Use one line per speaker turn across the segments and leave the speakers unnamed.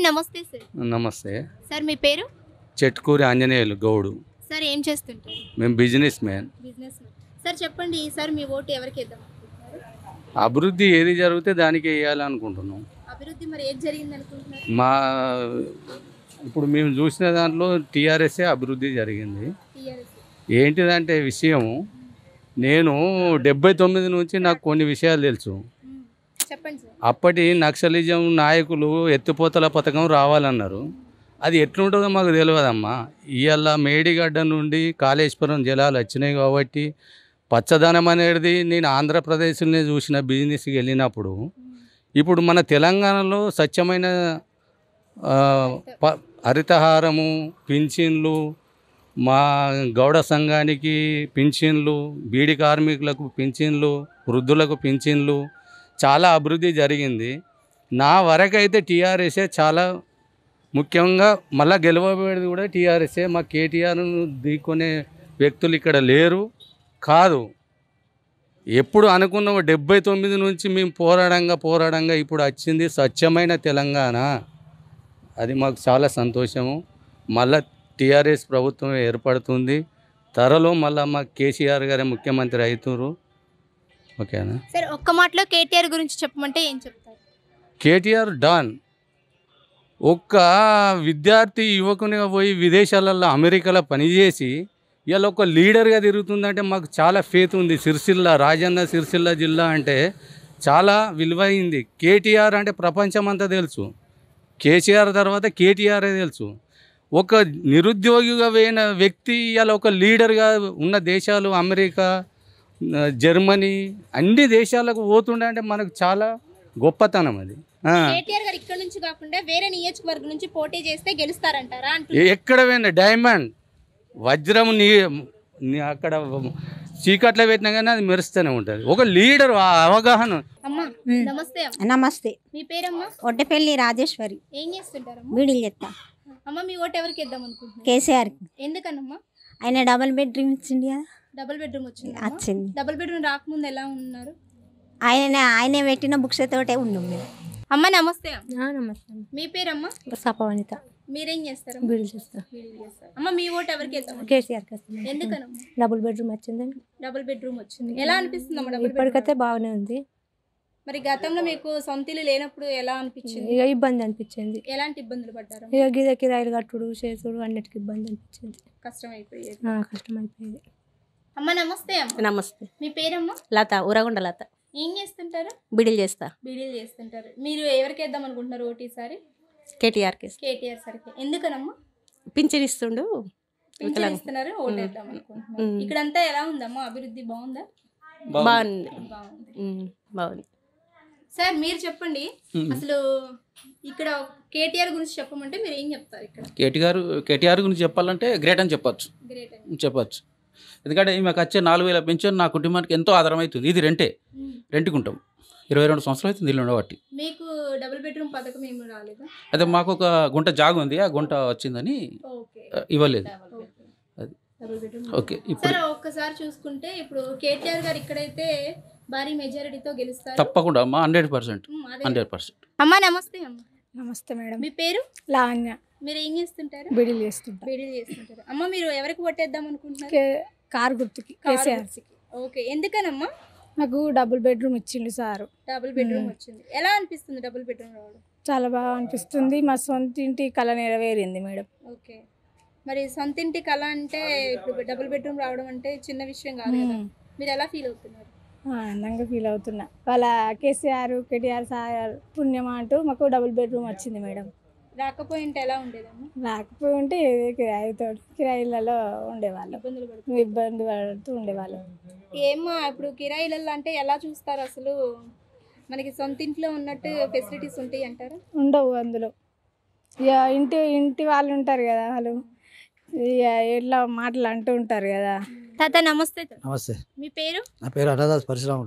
నమస్తే సార్
నమస్తే
సార్ మీ పేరు
చెట్కూరి ఆంజనేయులు గౌడు
సార్ ఏం చేస్తుంటారు
మేము బిజినెస్ మ్యాన్
బిజినెస్ సార్ చెప్పండి ఈసారి మీ ఓటు ఎవరికి వేద్దాం అనుకుంటున్నారు
అభివృద్ధి ఏది జరిగితే దానికి వేయాలనుకుంటున్నాం
అభివృద్ధి మరి ఏది జరిగింది అనుకుంటున్నారు
మా ఇప్పుడు మేము చూసిన దాంట్లో టీఆర్ఎస్ఏ అభివృద్ధి జరిగింది
టీఆర్ఎస్
ఏంటిదంటే విషయము నేను డెబ్బై తొమ్మిది నుంచి నాకు కొన్ని విషయాలు తెలుసు
చెప్పండి సార్
అప్పటి నక్సలిజం నాయకులు ఎత్తిపోతల పథకం రావాలన్నారు అది ఎట్లుంటుందో మాకు తెలియదమ్మా ఇవాళ మేడిగడ్డ నుండి కాళేశ్వరం జలాలు వచ్చినాయి కాబట్టి పచ్చదనం అనేది నేను ఆంధ్రప్రదేశ్లోనే చూసిన బిజినెస్కి వెళ్ళినప్పుడు ఇప్పుడు మన తెలంగాణలో స్వచ్ఛమైన ఆ, ప- హరితహారము పింఛన్లు మా గౌడ సంఘానికి పింఛన్లు బీడి కార్మికులకు పింఛన్లు వృద్ధులకు పింఛన్లు చాలా అభివృద్ధి జరిగింది నా వరకైతే టీఆర్ఎస్ఏ చాలా ముఖ్యంగా మళ్ళా గెలవబడేది కూడా టీఆర్ఎస్ఏ మా కేటీఆర్ను ఢీకొనే వ్యక్తులు ఇక్కడ లేరు కాదు ఎప్పుడు అనుకున్నాము డెబ్బై తొమ్మిది నుంచి మేము పోరాడంగా పోరాడంగా ఇప్పుడు వచ్చింది స్వచ్ఛమైన తెలంగాణ అది మాకు చాలా సంతోషము మళ్ళా టీఆర్ఎస్ ప్రభుత్వం ఏర్పడుతుంది త్వరలో మళ్ళీ మా కేసీఆర్ గారే ముఖ్యమంత్రి అవుతున్నారు ఓకేనా
సార్ ఒక్క మాటలో కేటీఆర్ గురించి చెప్పమంటే ఏం చెప్తారు
కేటీఆర్ డాన్ ఒక్క విద్యార్థి యువకునిగా పోయి విదేశాలలో అమెరికాలో పనిచేసి ఇలా ఒక లీడర్గా తిరుగుతుందంటే మాకు చాలా ఫేత్ ఉంది సిరిసిల్ల రాజన్న సిరిసిల్ల జిల్లా అంటే చాలా విలువైంది కేటీఆర్ అంటే ప్రపంచమంతా తెలుసు కేసీఆర్ తర్వాత కేటీఆరే తెలుసు ఒక నిరుద్యోగిగా పోయిన వ్యక్తి ఇలా ఒక లీడర్గా ఉన్న దేశాలు అమెరికా ఆ, జర్మనీ అన్ని దేశాలకు పోతుండే అంటే మనకు చాలా గొప్పతనం అది ఆ.
కేటీఆర్ గారు ఇక్కడ నుంచి కాకుండా వేరే నియోజకవర్గం నుంచి పోటీ చేస్తే గెలుస్తారంటారా అంటున్నారు
ఏ- ఎక్కడ పోయినా డైమండ్ వజ్రం నీ నీ అక్కడ చీకట్లో పెట్టినా కానీ అది మెరుస్తూనే ఉంటుంది ఒక లీడర్ ఆ అవగాహన
అమ్మా నమస్తే అమ్మ
నమస్తే
మీ పేరమ్మా
ఒట్టపల్లి రాజేశ్వరి
ఏం చేస్తుంటారమ్మా
బీడీలు చెత్తా
అమ్మ మీ ఓటు ఎవరికి వేద్దాం అనుకుంటున్నారు
కేసీఆర్
ఎందుకనమ్మా
ఆయన డబల్ బెడ్రూమ్ ఇచ్చింది కదా
డబుల్ బెడ్రూమ్ వచ్చింది
వచ్చింది
డబుల్ బెడ్రూమ్ రాకముందు ఎలా ఉన్నారు
ఆయన ఆయనే పెట్టిన బుక్స్ తోటే ఉన్నాం మేము
అమ్మ నమస్తే అమ్మ.
నమస్తే
మీ పేరమ్మా
సపవనిత
మీరేం చేస్తారు
బీడీలు చేస్తా
బీడీలు చేస్తారు. అమ్మ మీ ఓటు ఎవరికి వేద్దాం
కేసీఆర్కి వస్తుంది
ఎందుకనమ్మా
డబుల్ బెడ్రూమ్ వచ్చిందండి
డబుల్ బెడ్రూమ్ వచ్చింది ఎలా అనిపిస్తుంది అమ్మ డబుల్ బెడ్రూమ్
ఇప్పటికైతే బాగానే ఉంది
మరి గతంలో మీకు సొంత ఇల్లు లేనప్పుడు ఎలా అనిపించింది
ఇక ఇబ్బంది అనిపించింది
ఎలాంటి ఇబ్బందులు పడ్డారు
ఇక గిద కిరాయిలు కట్టుడు చేసుడు అన్నిటికీ ఇబ్బంది అనిపించింది
కష్టం అయిపోయేది
ఆ, కష్టం అయిపోయింది
అమ్మ నమస్తే అమ్మ
నమస్తే
మీ పేరమ్మా
లత ఉరగుండ లత
ఏం చేస్తుంటారు
బిడిల్ చేస్తా
బీడీలు చేస్తుంటారు మీరు ఎవరికి వేద్దాం అనుకుంటున్నారు ఓటు ఈసారి
కేటీఆర్ కేసు
కేటీఆర్ సరికి ఎందుకనమ్మా
పింఛన్ ఇస్తుండు
పింఛన్
వికలాంగ్.
ఇస్తున్నారు ఓటు వేద్దాం అనుకుంటున్నారు
మ్మ్.
ఇక్కడంతా ఎలా ఉందమ్మా అభివృద్ధి బాగుందా
బాగుంది
బాగుంది
ఉమ్, బాగుంది
సార్ మీరు చెప్పండి అసలు ఇక్కడ కేటీఆర్ గురించి చెప్పమంటే మీరు ఏం చెప్తారు ఇక్కడ
కేటీఆర్ కేటీఆర్ గురించి చెప్పాలంటే గ్రేట్ అని చెప్పొచ్చు
గ్రేట్ అని
చెప్పొచ్చు ఎందుకంటే ఈమెకు వచ్చే నాలుగు వేల పెన్షన్ నా కుటుంబానికి ఎంతో ఆధారమవుతుంది ఇది రెంటే
మ్మ్.
రెంట్కి ఉంటాం ఇరవై రెండు సంవత్సరాలు అవుతుంది ఇల్లు ఉండబట్టి
మీకు డబుల్ బెడ్రూమ్ పథకం ఏమి రాలేదా
అయితే మాకు ఒక గుంట జాగు ఉంది ఆ గుంట వచ్చిందని
ఓకే
ఆ, ఇవ్వలేదు అది.
డబుల్ బెడ్రూమ్
ఓకే ఇప్పుడు
సరే ఒక్కసారి చూసుకుంటే ఇప్పుడు కేటీఆర్ గారు ఇక్కడైతే భారీ మెజారిటీతో గెలుస్తారు
తప్పకుండా అమ్మా హండ్రెడ్ పర్సెంట్
మ్మ్, అదే.
హండ్రెడ్ పర్సెంట్
అమ్మా నమస్తే అమ్మ
నమస్తే మేడం
మీ పేరు
లావణ్య
మీరు ఏం చేస్తుంటారు
బిడిలు చేస్తుంటా
బీడీలు చేస్తుంటారు అమ్మ మీరు ఎవరికి ఓటేద్దాం అనుకుంటున్నారు
కే- కారు గుర్తుకి
కారు
కేసీఆర్
గుర్తుకి. ఓకే ఎందుకనమ్మా
నాకు డబుల్ బెడ్రూమ్ ఇచ్చిండు సారు
డబుల్ బెడ్రూమ్ వచ్చింది ఎలా అనిపిస్తుంది డబుల్ బెడ్రూమ్ రావడం
చాలా బాగా అనిపిస్తుంది మా సొంత ఇంటి కళ నెరవేరింది మేడం
ఓకే మరి సొంత ఇంటి కళ అంటే ఇప్పుడు డబుల్ బెడ్రూమ్ రావడం అంటే చిన్న విషయం కాదు కదా
మ్మ్.
మీరు ఎలా ఫీల్ అవుతున్నారు
ఆనందంగా ఫీల్ అవుతున్నా వాళ్ళ కేసీఆర్ కేటీఆర్ సార్ పుణ్యమా అంటూ మాకు డబుల్ బెడ్రూమ్ వచ్చింది మేడం
రాకపోయింటే ఎలా ఉండేదమ్మా
రాకపోయి ఉంటే ఏదో కిరాయితో కిరాయిలలో ఉండేవాళ్ళం
ఇబ్బందులు పడుతుంది
ఇబ్బంది పడుతూ ఉండేవాళ్ళం
ఏమ్మా ఇప్పుడు కిరాయిలలో అంటే ఎలా చూస్తారు అసలు మనకి సొంత ఇంట్లో ఉన్నట్టు ఫెసిలిటీస్ ఉంటాయి అంటారు
ఉండవు అందులో ఇక ఇంటి ఇంటి వాళ్ళు ఉంటారు కదా వాళ్ళు ఇక ఎట్లా మాటలు అంటూ ఉంటారు కదా
తాత నమస్తే తాత.
నమస్తే
మీ పేరు
నా పేరు అన్నదాస్ పరశురాములు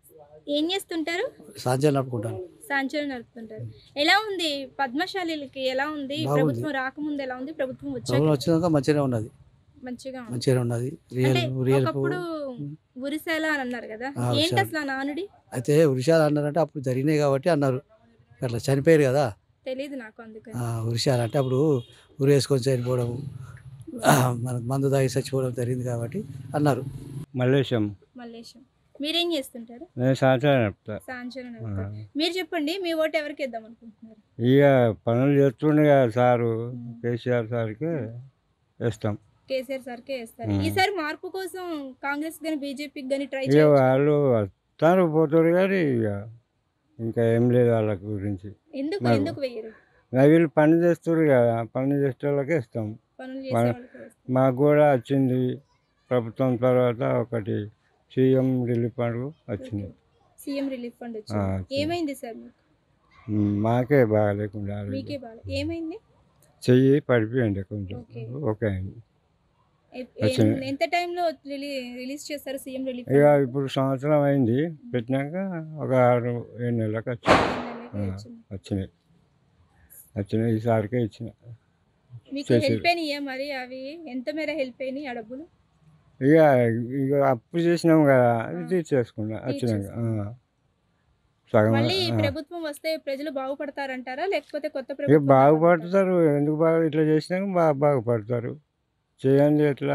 ఏం చేస్తుంటారు
సాంజల్ నడుపుకుంటాను
సాంచలు నడుపుతుంటారు ఎలా ఉంది పద్మశాలిలకి ఎలా ఉంది
బాగుంది.
ప్రభుత్వం రాకముందు ఎలా ఉంది ప్రభుత్వం వచ్చాక
ప్రభుత్వం వచ్చినాక మంచిగానే ఉన్నది
మంచిగా ఉంది
మంచిగానే ఉన్నది రియల్
అంటే
రియల్
ఒకప్పుడు ఉరిసేల అని అన్నారు కదా
ఆ,
ఏంటి
ఉరిసేల.
అసలు ఆ నానుడి
అయితే విషయాలు అన్నారంటే అప్పుడు జరిగినాయి కాబట్టి అన్నారు అట్లా చనిపోయారు కదా
తెలీదు నాకు అందుకని
ఉరిశారు అంటే అప్పుడు ఉరి వేసుకొని చనిపోవడం ఆ, మన మందు తాగి చచ్చిపోవడం జరిగింది కాబట్టి అన్నారు
మల్లేశం
మల్లేశం మీరేం చేస్తుంటారు
నేను సంవత్సరం చెప్తా
సాంచన మీరు చెప్పండి మీ ఓటు ఎవరికి వేద్దాం అనుకుంటున్నారు
ఇక పనులు చేస్తుండే కదా సారు కేసీఆర్ సార్కి వేస్తాం
కేసీఆర్ సార్కే వేస్తారు
మ్మ్.
ఈసారి మార్పు కోసం కాంగ్రెస్ గాని బీజేపీకి గాని ట్రై
ఇక వాళ్ళు వస్తారు పోతారు కానీ ఇక ఇంకా ఏం లేదు వాళ్ళ గురించి
ఎందుకు
మరి-
ఎందుకు వెయ్యరు
ఇక వీళ్ళు పని చేస్తారు కదా పని చేసే వాళ్ళకే ఇస్తాం
పనులు చేసే
మన-
వాళ్ళకి వేస్తారు.
మాకు కూడా వచ్చింది ప్రభుత్వం తర్వాత ఒకటి సీఎం రిలీఫ్ ఫండ్ వచ్చింది
సీఎం రిలీఫ్ ఫండ్
ఆ,
వచ్చింది
వచ్చింది.
ఏమైంది సార్ మీకు
మాకే బాగా లేకుండా
మీకే బాగా ఏమైంది
చెయ్యి పడిపోయింది కొంచెం
ఓకే.
ఓకే అయింది
ఎ-
వచ్చింది.
ఎన్- ఎంత టైంలో రిలీజ్ చేస్తారు సీఎం రిలీఫ్
ఇక ఇప్పుడు సంవత్సరం అయింది పెట్టినాక ఒక ఆరు ఏడు నెలలకు వచ్చింది ఆ, వచ్చినాయి వచ్చినాయి ఈసారికే ఇచ్చిన
మీకు
చేసారు.
హెల్ప్ అయినాయా మరి అవి ఎంత మేర హెల్ప్ అయినాయి ఆ డబ్బులు
ఇక ఇక అప్పు చేసినాం కదా అది తీర్చేసుకున్నా వచ్చినాక ఆ. సగం
మళ్ళీ ఈ
ఆ.
ప్రభుత్వం వస్తే ప్రజలు బాగుపడతారంటారా లేకపోతే కొత్త
ఇక
ప్రభుత్వం
బాగుపడతారు ఎందుకు బాగా ఇట్లా చేసినాక బాగా బాగుపడతారు చేయండి ఎట్లా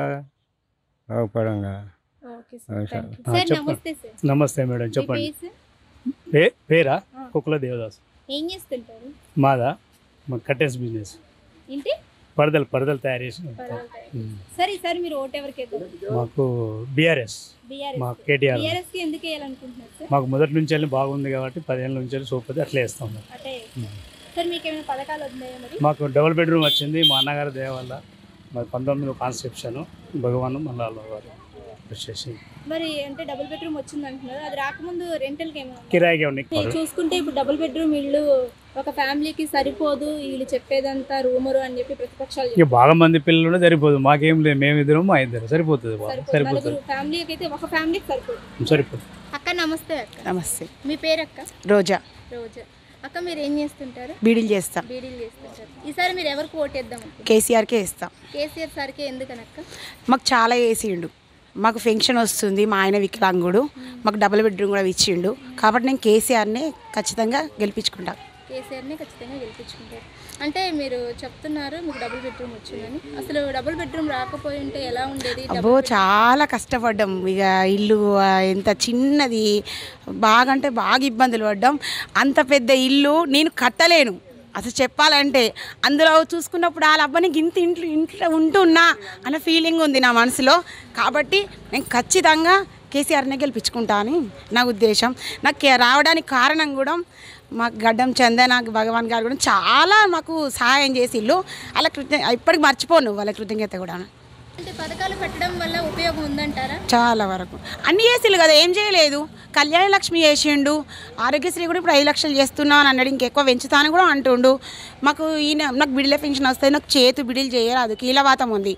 బాగుపడంగా
ఓకే
ఆ,
సార్
సార్.
Thank you.
ఆ,
సార్
చెప్పండి.
నమస్తే సార్
నమస్తే మేడం
మీ
చెప్పండి
పేరు సార్?
పే పేరా
ఆ.
కుక్కల దేవదాస్
ఏం చేస్తుంటారు
మాదా మా కట్టెన్స్ బిజినెస్
ఏంటి
పరదలు పరదలు తయారు చేసి
పర్వాలేదు. సరే సార్ మీరు ఓటు ఎవరికి వేద్దాం
మాకు బీఆర్ఎస్ మా
బీఆర్ఎస్
కేటీఆర్
బీఆర్ఎస్ కి ఎందుకు వేయాలనుకుంటున్నారు సార్
మాకు మొదటి నుంచి వెళ్ళి బాగుంది కాబట్టి పదిహేను నుంచి వెళ్ళి సూపర్ అట్లా వేస్తాం
అంటే సార్ మీకు ఏమైనా పథకాలు ఉన్నాయా మరి
మాకు డబుల్ బెడ్రూమ్ వచ్చింది మా అన్నగారి దయ వల్ల మరి పంతొమ్మిది కాన్సెప్షన్ భగవాన్ మళ్ళా వారు వచ్చేసి
మరి అంటే డబుల్ బెడ్రూమ్ వచ్చింది అంటున్నారు అది రాకముందు రెంటల్ కి ఏమైనా
కిరాయిగా ఉన్నాయి
నేను చూసుకుంటే ఇప్పుడు డబుల్ బెడ్రూమ్ ఇల్లు ఒక ఫ్యామిలీకి సరిపోదు వీళ్ళు చెప్పేదంతా రూమరు అని చెప్పి ప్రతిపక్షాలు
ఇక బాగా మంది పిల్లలు ఉంటే సరిపోదు మాకేం లేదు మేము ఇద్దరం మా ఇద్దరు సరిపోతుంది బాగా
సరిపోదు
సరిపోతుంది
నలుగురు ఫ్యామిలీకి అయితే ఒక ఫ్యామిలీకి సరిపోదు
సరిపోతుంది
అక్క నమస్తే అక్క
నమస్తే
మీ పేరు అక్క
రోజా
రోజా అక్క మీరు ఏం చేస్తుంటారు
బీడీలు చేస్తాం
బీడీలు చేస్తుంటారు ఈసారి మీరు ఎవరికి ఓటేద్దాం అనుకుంటున్నారు?
కేసీఆర్కే ఇస్తాం
కేసీఆర్ సార్కే ఎందుకనక్క
మాకు చాలా వేసిండు మాకు పెన్షన్ వస్తుంది మా ఆయన వికలాంగుడు మాకు డబుల్ బెడ్రూమ్ కూడా ఇచ్చిండు కాబట్టి నేను కేసీఆర్ని ఖచ్చితంగా గెలిపించుకుంటా
కేసీఆర్ని ఖచ్చితంగా గెలిపించుకుంటారు అంటే మీరు చెప్తున్నారు మీకు డబుల్ బెడ్రూమ్ వచ్చిందని అసలు డబుల్ బెడ్రూమ్ రాకపోయి ఉంటే ఎలా ఉండేది
అబ్బో చాలా కష్టపడ్డాం ఇక ఇల్లు ఆ, ఎంత చిన్నది బాగా అంటే బాగా ఇబ్బందులు పడ్డాం అంత పెద్ద ఇల్లు నేను కట్టలేను అసలు చెప్పాలంటే అందులో చూసుకున్నప్పుడు వాళ్ళ అబ్బాయికి ఇంత ఇంట్లో ఇంట్లో ఉంటున్నా అన్న ఫీలింగ్ ఉంది నా మనసులో కాబట్టి నేను ఖచ్చితంగా కేసీఆర్నే గెలిపించుకుంటా అని నా ఉద్దేశం నాకు కే- రావడానికి కారణం కూడా మా గడ్డం చందన భగవాన్ గారు కూడా చాలా మాకు సహాయం చేసిళ్ళు వాళ్ళ కృతజ్ఞ ఇప్పటికి మర్చిపోను వాళ్ళ కృతజ్ఞత కూడా
అంటే పథకాలు పెట్టడం వల్ల ఉపయోగం ఉందంటారా
చాలా వరకు అన్ని చేసిళ్ళు కదా ఏం చేయలేదు కళ్యాణ లక్ష్మి చేసిండు ఆరోగ్యశ్రీ కూడా ఇప్పుడు ఐదు లక్షలు చేస్తున్నాం అని అన్నాడు ఇంకెక్కువ పెంచుతాను కూడా అంటుండు మాకు ఈయన నాకు బిడిల పెన్షన్ వస్తుంది నాకు చేతు బిడిలు చేయరాదు కీలవాతం ఉంది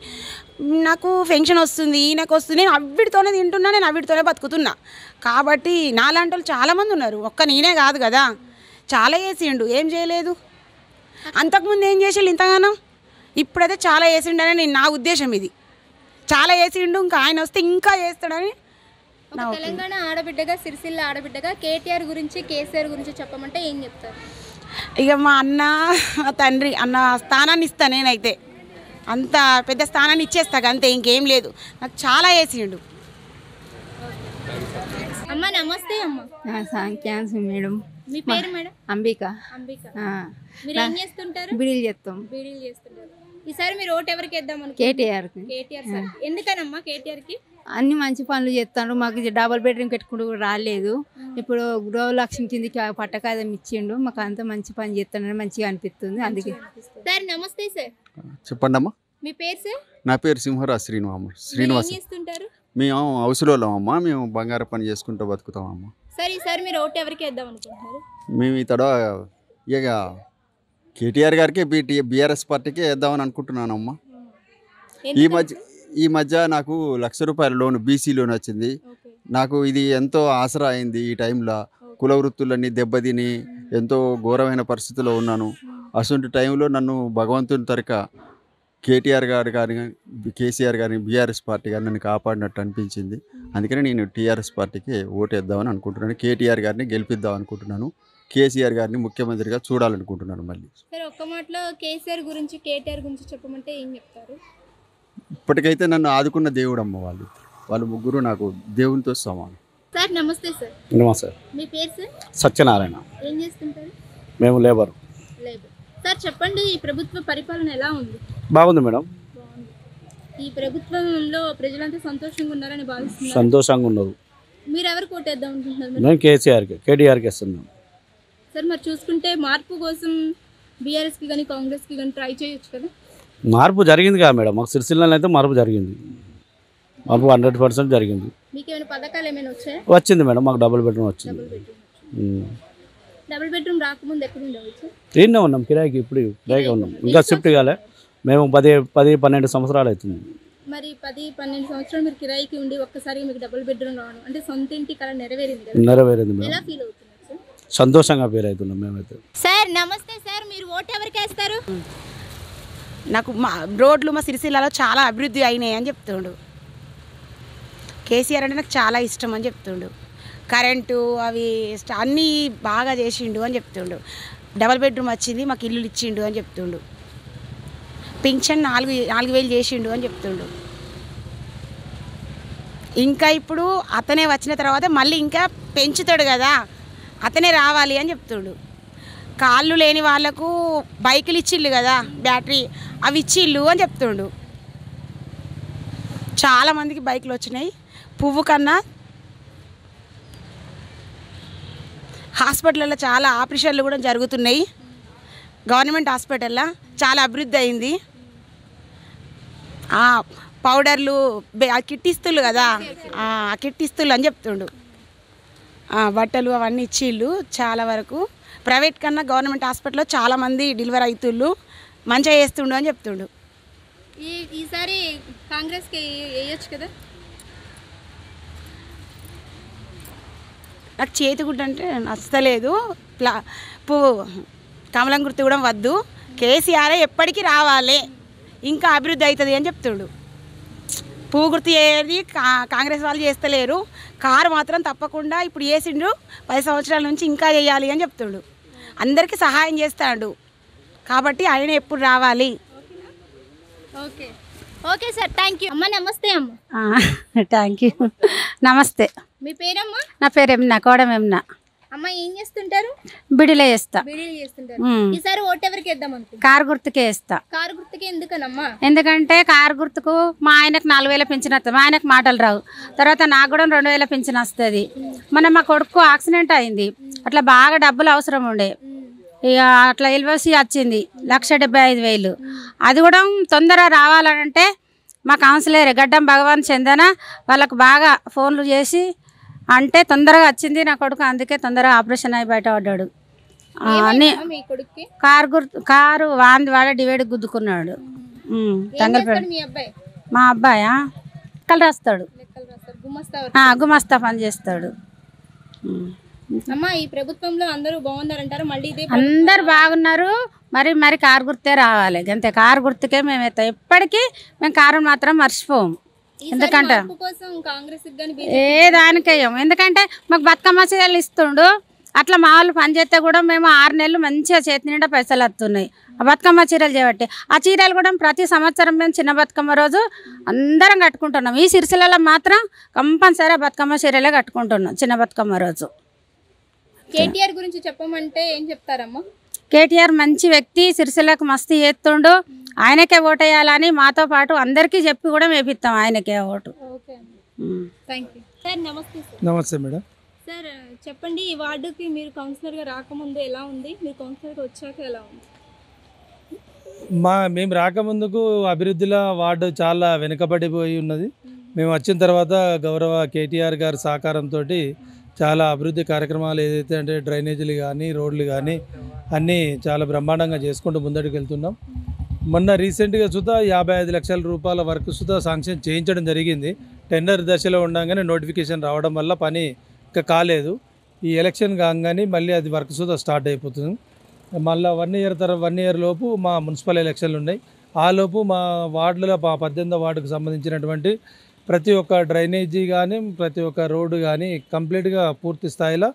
నాకు పెన్షన్ వస్తుంది ఈయనకు వస్తుంది నేను అవిడితోనే తింటున్నా నేను అవిడితోనే బతుకుతున్నా కాబట్టి నాలాంటి వాళ్ళు చాలామంది ఉన్నారు ఒక్క నేనే కాదు కదా చాలా చేసిండు ఏం చేయలేదు అంతకుముందు ఏం చేసిండు ఇంతగానో ఇప్పుడైతే చాలా చేసిండని నేను నా ఉద్దేశం ఇది చాలా చేసిండు ఇంకా ఆయన వస్తే ఇంకా చేస్తాడని
ఒక తెలంగాణ ఆడబిడ్డగా సిరిసిల్ల ఆడబిడ్డగా కేటీఆర్ గురించి కేసీఆర్ గురించి చెప్పమంటే ఏం చెప్తారు
ఇక మా అన్న మా తండ్రి అన్న స్థానాన్ని ఇస్తా నేనైతే అంత పెద్ద స్థానాన్ని ఇచ్చేస్తా అంతే ఇంకేం లేదు నాకు చాలా వేసిండు
అమ్మ నమస్తే అమ్మ
క్యాన్సర్ మేడం
మీ పేరు మేడం
అంబిక
అంబిక మీరు ఏం చేస్తుంటారు
బిడీలు చేస్తాం
బీడీలు చేస్తుంటారు ఈసారి మీరు ఓటు ఎవరికి వేద్దాం అనుకుంటున్నారు
కేటీఆర్కి
కేటీఆర్ సార్ ఎందుకనమ్మా కేటీఆర్ కి
అన్ని మంచి పనులు చేస్తాడు మాకు డబుల్ బెడ్రూమ్ పెట్టుకుంటూ కూడా రాలేదు ఇప్పుడు గృహలక్ష్మి కిందకి పట్టకాదం ఇచ్చిండు మాకు అంత మంచి పని చేస్తాడని మంచిగా అనిపిస్తుంది అందుకే
సార్ నమస్తే సార్
చెప్పండి అమ్మా
మీ పేరు సార్
నా పేరు సింహరాజ్ శ్రీనివామ
మీరు ఏం
శ్రీనివాస్
చేస్తుంటారు
మేము హౌస్లో అమ్మా మేము బంగారు పని చేసుకుంటూ బతుకుతామమ్మా
సార్ ఈసారి మీరు ఓటు ఎవరికి వేద్దాం అనుకుంటున్నారు
మేము ఇతడ ఇక కేటీఆర్ గారికి బీటీ బీఆర్ఎస్ పార్టీకి వేద్దామని అనుకుంటున్నానమ్మా ఈ మధ్య ఈ మధ్య నాకు లక్ష రూపాయల లోన్ బీసీ లోన్ వచ్చింది నాకు ఇది ఎంతో ఆసరా అయింది ఈ టైంలో కుల వృత్తులన్నీ దెబ్బతిని ఎంతో ఘోరమైన పరిస్థితిలో ఉన్నాను అటువంటి టైంలో నన్ను భగవంతుని తరక కేటీఆర్ గారు కానీ కేసీఆర్ గారిని బీఆర్ఎస్ పార్టీ గారు నన్ను కాపాడినట్టు అనిపించింది అందుకని నేను టీఆర్ఎస్ పార్టీకి ఓటు వేద్దామని అనుకుంటున్నాను కేటీఆర్ గారిని గెలిపిద్దాం అనుకుంటున్నాను కేసీఆర్ గారిని ముఖ్యమంత్రిగా చూడాలనుకుంటున్నాను మళ్ళీ
సరే ఒక్క మాటలో కేసీఆర్ గురించి కేటీఆర్ గురించి చెప్పమంటే ఏం చెప్తారు
ఇప్పటికైతే నన్ను ఆదుకున్న దేవుడు అమ్మ వాళ్ళు వాళ్ళు ముగ్గురు నాకు దేవునితో సమానం
సార్ నమస్తే సార్
నమస్తే
మీ పేరు సార్
సత్యనారాయణ
ఏం చేస్తుంటారు
మేము లేబర్
లేబర్ సార్ చెప్పండి ఈ ప్రభుత్వ పరిపాలన ఎలా ఉంది
బాగుంది మేడం
బాగుంది ఈ ప్రభుత్వంలో ప్రజలంతా సంతోషంగా ఉన్నారని భావిస్తున్నారు
సంతోషంగా ఉన్నారు
మీరు ఎవరు కోటేద్దాం అనుకుంటున్నారు మరి?
మేము కేసీఆర్కి కేటీఆర్కి ఇస్తున్నాం
సార్ మరి చూసుకుంటే మార్పు కోసం బీఆర్ఎస్కి కానీ కాంగ్రెస్కి కానీ ట్రై చేయొచ్చు కదా
మార్పు జరిగింది కదా మేడం మాకు సిరిసిల్లలో అయితే మార్పు జరిగింది మార్పు హండ్రెడ్ పర్సెంట్ జరిగింది
మీకు ఏమైనా పథకాలు ఏమైనా వచ్చాయా
వచ్చింది మేడం మాకు డబుల్ బెడ్రూమ్ వచ్చింది
double bedroom
um.
Double bedroom రాకముందు ఎక్కడ ఉండవచ్చు
ఈయనే ఉన్నాం కిరాయికి ఇప్పుడు కిరాయిగా ఉన్నాం ఇంకా షిఫ్ట్ కాలే మేము పది పది పన్నెండు సంవత్సరాలు అవుతుంది
మరి పది పన్నెండు సంవత్సరాలు మీరు కిరాయికి ఉండి ఒక్కసారి మీకు డబుల్ బెడ్రూమ్ రావడం అంటే సొంత ఇంటి కళ నెరవేరింది కదా
నెరవేరింది మేడం
ఎలా ఫీల్ అవుతున్నారు సార్
సంతోషంగా ఫీల్ అవుతున్నాం మేమైతే
సార్ నమస్తే సార్ మీరు ఓటు ఎవరికి వేస్తారు
నాకు మా రోడ్లు మా సిరిసిల్లలో చాలా అభివృద్ధి అయినాయి అని చెప్తుండు కేసీఆర్ అంటే నాకు చాలా ఇష్టం అని చెప్తుండు కరెంటు అవి స్ట- అన్నీ బాగా చేసిండు అని చెప్తుండు డబల్ బెడ్రూమ్ వచ్చింది మాకు ఇల్లు ఇచ్చిండు అని చెప్తుండు పింఛన్ నాలుగు నాలుగు వేలు చేసిండు అని చెప్తుండు ఇంకా ఇప్పుడు అతనే వచ్చిన తర్వాత మళ్ళీ ఇంకా పెంచుతాడు కదా అతనే రావాలి అని చెప్తుండు కాళ్ళు లేని వాళ్ళకు బైకులు ఇచ్చిళ్ళు కదా బ్యాటరీ అవి ఇచ్చిళ్ళు అని చెప్తుండు చాలా మందికి బైకులు వచ్చినాయి పువ్వు కన్నా హాస్పిటల్లో చాలా ఆపరేషన్లు కూడా జరుగుతున్నాయి గవర్నమెంట్ హాస్పిటల్లో చాలా అభివృద్ధి అయింది ఆ, పౌడర్లు బె- ఆ కిట్ ఇస్తుళ్ళు కదా ఆ ఆ కిట్ ఇస్తుళ్ళు అని చెప్తుండు ఆ, బట్టలు అవన్నీ ఇచ్చిళ్ళు చాలా వరకు ప్రైవేట్ కన్నా గవర్నమెంట్ హాస్పిటల్లో చాలామంది డెలివరీ అవుతుళ్ళు మంచిగా చేస్తుండు అని చెప్తుండు
ఈ ఈసారి కాంగ్రెస్కి వేయొచ్చు కదా
నాకు చేతి గుడ్డ అంటే నచ్చలేదు ప్లా పువ్వు కమలం గుర్తు కూడా వద్దు కేసీఆర్ ఎప్పటికీ రావాలి ఇంకా అభివృద్ధి అవుతుంది అని చెప్తుండు పువ్వు గుర్తు ఏది కా- కాంగ్రెస్ వాళ్ళు చేస్తలేరు కారు మాత్రం తప్పకుండా ఇప్పుడు చేసిండు పది సంవత్సరాల నుంచి ఇంకా చేయాలి అని చెప్తుండు అందరికీ సహాయం చేస్తాడు కాబట్టి ఆయన ఎప్పుడు రావాలి
okay okay sir thank you అమ్మ నమస్తే అమ్మ
థ్యాంక్ యూ నమస్తే
మీ పేరమ్మా
నా పేరు ఎమ్నా కోడం ఎమ్నా
అమ్మ ఏం చేస్తుంటారు
బిడిలో వేస్తా
బీడీలు చేస్తుంటారు
మ్మ్.
ఈసారి ఓటు ఎవరికి వేద్దాం అనుకుంటున్నారు
కారు గుర్తుకే వేస్తా
కారు గుర్తుకి ఎందుకనమ్మా
ఎందుకంటే కారు గుర్తుకు మా ఆయనకు నాలుగు వేల పింఛన్ వస్తుంది మా ఆయనకు మాటలు రావు తర్వాత నాకు కూడా రెండు వేల పింఛన్ వస్తుంది మొన్న మా కొడుకు యాక్సిడెంట్ అయింది అట్లా బాగా డబ్బులు అవసరం ఉండే ఇక అట్లా ఎల్వసి వచ్చింది లక్ష డెబ్బై ఐదు వేలు అది కూడా తొందర రావాలంటే మా కౌన్సిలర్ గడ్డం భగవాన్ చందన వాళ్ళకు బాగా ఫోన్లు చేసి అంటే తొందరగా వచ్చింది నా కొడుకు అందుకే తొందరగా ఆపరేషన్ అయి బయటపడ్డాడు ఆ, అన్ని
ఏమైందమ్మా మీ కొడుక్కి
కారు గుర్తు కారు వాంది వాడే డివైడ్ గుద్దుకున్నాడు ఉమ్,
ఏం
తంగలపేట
చేస్తాడు మీ అబ్బాయి
మా అబ్బాయా లెక్కలు రాస్తాడు
లెక్కలు రాస్తారు గుమస్తా
ఆ, గుమస్తా పని చేస్తాడు ఉమ్.
అమ్మ ఈ ప్రభుత్వంలో అందరూ బాగున్నారంటారు మళ్ళీ ఇదే
అందరు బాగున్నారు మరి మరి కారు గుర్తే రావాలి అంతే కారు గుర్తుకే మేము ఎత్తాం ఎప్పటికీ మేము కారు మాత్రం మర్చిపోము ఎందుకంటే
మార్పు కోసం కాంగ్రెస్ కానీ
ఏ దానికేయం ఎందుకంటే మాకు బతుకమ్మ చీరలు ఇస్తుండు అట్లా మా వాళ్ళు పని చేస్తే కూడా మేము ఆరు నెలలు మంచిగా చేతి నిండా పైసలు వస్తున్నాయి ఆ బతుకమ్మ చీరలు చేయబట్టి ఆ చీరలు కూడా ప్రతి సంవత్సరం మేము చిన్న బతుకమ్మ రోజు అందరం కట్టుకుంటున్నాం ఈ సిరిసిల్లలో మాత్రం కంపల్సరీ బతుకమ్మ చీరలే కట్టుకుంటున్నాం చిన్న బతుకమ్మ రోజు
కేటీఆర్ గురించి చెప్పమంటే ఏం చెప్తారమ్మా
కేటీఆర్ మంచి వ్యక్తి సిరిసిల్లకు మస్తు చేస్తుండు ఆయనకే ఓటేయాలని మాతో పాటు అందరికీ చెప్పి కూడా వేపిస్తాం ఆయనకే vote
okay
um.
Thank you sir నమస్తే సార్
నమస్తే మేడం
సార్ చెప్పండి ఈ వార్డుకి మీరు కౌన్సిలర్గా రాకముందు ఎలా ఉంది మీరు కౌన్సిలర్గా వచ్చాక ఎలా ఉంది
మా మేము రాకముందుకు అభివృద్ధిలో వార్డు చాలా వెనుకబడిపోయి ఉన్నది మేము వచ్చిన తర్వాత గౌరవ కేటీఆర్ గారి సహకారంతో చాలా అభివృద్ధి కార్యక్రమాలు ఏదైతే అంటే డ్రైనేజీలు కానీ రోడ్లు కానీ అన్నీ చాలా బ్రహ్మాండంగా చేసుకుంటూ ముందడికి వెళ్తున్నాం మొన్న రీసెంట్గా సుధా యాభై ఐదు లక్షల రూపాయల వరకు సుధా శాంక్షన్ చేయించడం జరిగింది టెండర్ దశలో ఉండగానే నోటిఫికేషన్ రావడం వల్ల పని ఇంకా కాలేదు ఈ ఎలక్షన్ కాగానే మళ్ళీ అది వర్క్ సుధా స్టార్ట్ అయిపోతుంది మళ్ళీ వన్ ఇయర్ తర్వాత వన్ ఇయర్ లోపు మా మున్సిపల్ ఎలక్షన్లు ఉన్నాయి ఆ లోపు మా వార్డులో మా పద్దెనిమిదో వార్డుకు సంబంధించినటువంటి ప్రతి ఒక్క డ్రైనేజీ కానీ ప్రతి ఒక్క రోడ్డు కానీ కంప్లీట్గా పూర్తి స్థాయిలో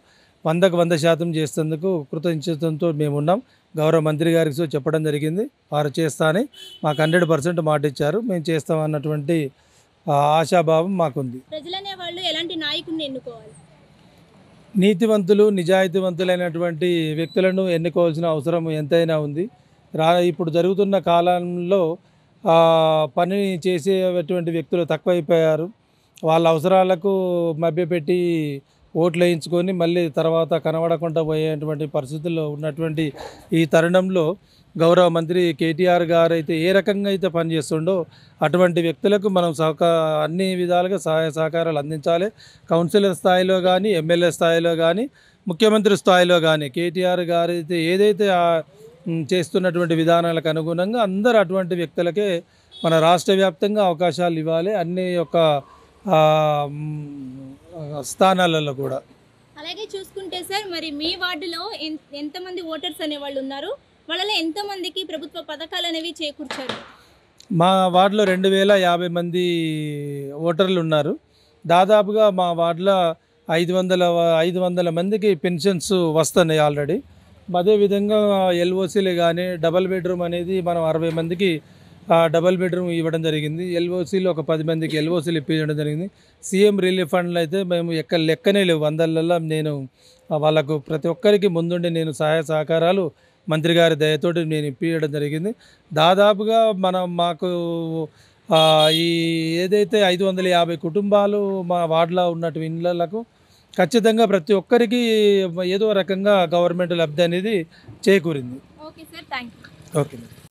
వందకు వంద శాతం చేసేందుకు కృతజ్ఞతతో మేము ఉన్నాం గౌరవ మంత్రి గారికి సో చెప్పడం జరిగింది వారు చేస్తా అని మాకు హండ్రెడ్ పర్సెంట్ మాట ఇచ్చారు మేము చేస్తాం అన్నటువంటి ఆ, ఆశాభావం మాకుంది
ప్రజలనే వాళ్ళు ఎలాంటి నాయకుడిని ఎన్నుకోవాలి
నీతివంతులు నిజాయితీవంతులైనటువంటి వ్యక్తులను ఎన్నుకోవాల్సిన అవసరం ఎంతైనా ఉంది రా ఇప్పుడు జరుగుతున్న కాలంలో ఆ, పని చేసేటువంటి వ్యక్తులు తక్కువైపోయారు వాళ్ళ అవసరాలకు మభ్యపెట్టి ఓట్లు వేయించుకొని మళ్ళీ తర్వాత కనబడకుండా పోయేటువంటి పరిస్థితుల్లో ఉన్నటువంటి ఈ తరుణంలో గౌరవ మంత్రి కేటీఆర్ గారు అయితే ఏ రకంగా అయితే పనిచేస్తుండో అటువంటి వ్యక్తులకు మనం సహకా అన్ని విధాలుగా సహాయ సహకారాలు అందించాలి కౌన్సిలర్ స్థాయిలో కానీ ఎమ్మెల్యే స్థాయిలో కానీ ముఖ్యమంత్రి స్థాయిలో కానీ కేటీఆర్ గారు అయితే ఏదైతే ఆ, మ్, చేస్తున్నటువంటి విధానాలకు అనుగుణంగా అందరు అటువంటి వ్యక్తులకే మన రాష్ట్ర వ్యాప్తంగా అవకాశాలు ఇవ్వాలి అన్ని యొక్క ఆ, మ్, స్థానాలలో కూడా
అలాగే చూసుకుంటే సార్ మరి మీ వార్డులో ఎన్- ఎంతమంది ఓటర్స్ అనేవాళ్ళు ఉన్నారు వాళ్ళలో ఎంతమందికి ప్రభుత్వ పథకాలు అనేవి చేకూర్చారు
మా వార్డులో రెండు వేల యాభై మంది ఓటర్లు ఉన్నారు దాదాపుగా మా వార్డులో ఐదు వందల ఐదు వందల మందికి పెన్షన్స్ వస్తున్నాయి ఆల్రెడీ అదేవిధంగా ఎల్ఓసీలు కానీ డబల్ బెడ్రూమ్ అనేది మనం అరవై మందికి ఆ, డబల్ బెడ్రూమ్ ఇవ్వడం జరిగింది ఎల్ఓసీలు ఒక పది మందికి ఎల్ఓసీలు ఇప్పించడం జరిగింది సీఎం రిలీఫ్ ఫండ్లు అయితే మేము ఎక్క లెక్కనే లేవు వందలలో నేను ఆ, వాళ్ళకు ప్రతి ఒక్కరికి ముందుండి నేను సహాయ సహకారాలు మంత్రి గారి దయతోటి నేను ఇప్పించడం జరిగింది దాదాపుగా మనం మాకు ఆ, ఈ ఏదైతే ఐదు వందల యాభై కుటుంబాలు మా వార్డులో ఉన్నటువంటి ఇళ్ళలకు ఖచ్చితంగా ప్రతి ఒక్కరికి ఏదో రకంగా గవర్నమెంట్ లబ్ధి అనేది చేకూరింది
okay sir thank you
okay